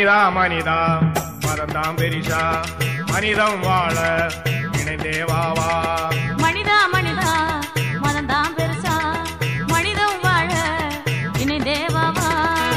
மனிதா மனிதா மதந்தாம் பெரிசா மனிதம் வாழ இணைந்தே வாவா மனிதா மனிதா மனம்தான் பெருசா மனிதம் வாழ இனி தேவாவா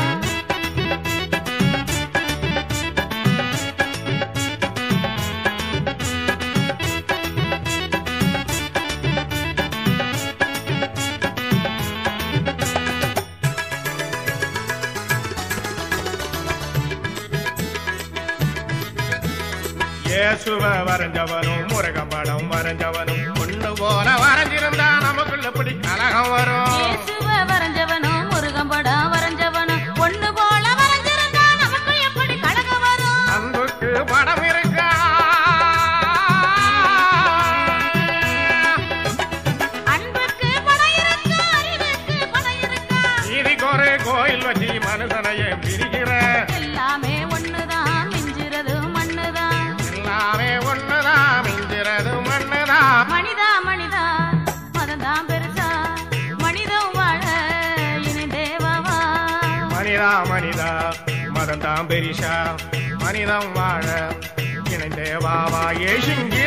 இயேசுவ வரைஞ்சவனும் முருகன் படம் வரைஞ்சவனும் ஒண்ணு போல வரைஞ்சிருந்தா நமக்குள்ள இப்படி கலகம் வரும் இயேசுவ வரைஞ்சவனும் முருகன் படம் வரைஞ்சவனும் ஒண்ணு போல வரைஞ்சிருந்தா நமக்கு எப்படி கழகம் வரும் அன்புக்கு படம் இருக்கா அன்புக்கு படம் இருக்கா அறிவுக்கு படம் இருக்கா நீதிக்கு ஒரு கோயில் வச்சு மனுஷனையே பிரிக்கிற எல்லாமே ஒண்ணுதான் மிஞ்சிறது மண்ணுதான் எல்லாமே ஒண்ணுதான் மிஞ்சிறது மண்ணுதான் மனிதா மனிதா மதம்தான் பெருசா மனிதம் வாழ இனி தேவாவா மனிதா மனிதா மதந்தாம் பெரிசா மனிதம் வாழ இணைந்தே வாவா ஏசுங்கே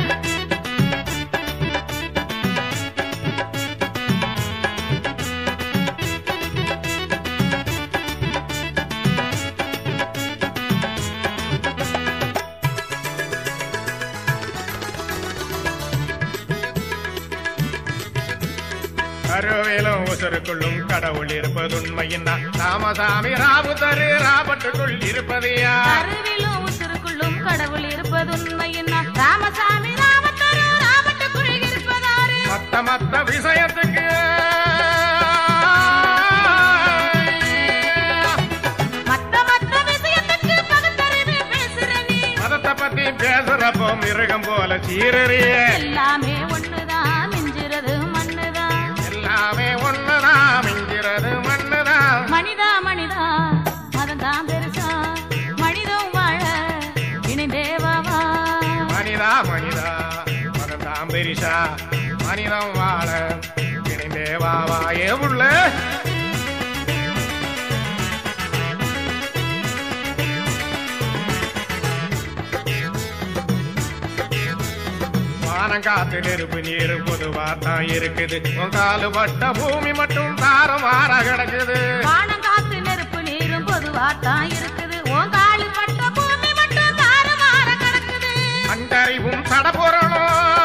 கருவிலும் உசருக்குள்ளும் கடவுள் இருப்பது உண்மையின்னா ராமசாமி ராபு தரு ராபட்டுக்குள் இருப்பதையா கருவிலும் உசுருக்குள்ளும் கடவுள் இருப்பது உண்மையின்னா ராமசாமி ராமத்தரு ராமட்டுக்குள் இருப்பதாரு மத்த மத்த விஷயத்துக்கு மத்த மத்த விஷயத்துக்கு பகுத்தறிவு பேசுற நீ மதத்தை பத்தி பேசுறப்போ மிருகம் போல சீரறிய எல்லாமே ஒண்ணுதான் மிஞ்சிறது மண்ணுதான் எல்லாமே ஒண்ணுதான் மிஞ்சிறது மண்ணுதான் மனிதா மனிதா மதம்தான் பெருசா மனிதம் வாழ இனி தேவாவா மனிதா மனிதா மதந்தாம் பெரிசா மனிதம் வாழ இணைந்தே வாவா ஏ உள்ள வானம் காத்து நெருப்பு நீர் பொதுவா தான் இருக்குது உன் காலு பட்ட பூமி மட்டும் தாரம் மாற கிடக்குது வானம் காத்து நெருப்பு நீரும் பொதுவாத்தான் இருக்குது உன் காலு பட்ட பூமி மட்டும் தாறுமாற கிடக்குது அண்டறிவும் தடபொருளும்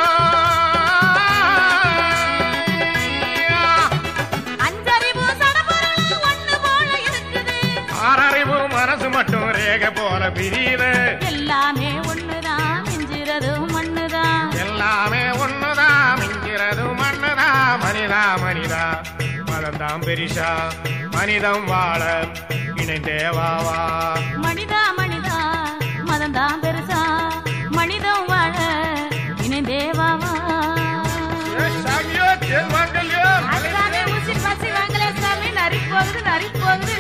அஞ்சறிவு சடபொருளும் ஒண்ணு போல இருக்குது ஆறறிவு மனசு மட்டும் ரேக போல பிரியுது எல்லாமே ஒண்ணுதான் மிஞ்சிறது மண்ணுதான் எல்லாமே ஒண்ணுதான் மிஞ்சிறது மண்ணுதான் மனிதா மனிதா மதந்தாம் பெரிசா மனிதம் வாழ இணைந்தே வாவா மனிதா மனிதா மதம்தான் பெருசா மனிதம் வாழ இனி தேவாவா சாமியோ தேர்வாங்கல்யோ அதுதானே ஊசி பசி வாங்கலே சாமி நரி போகுது நரி போகுது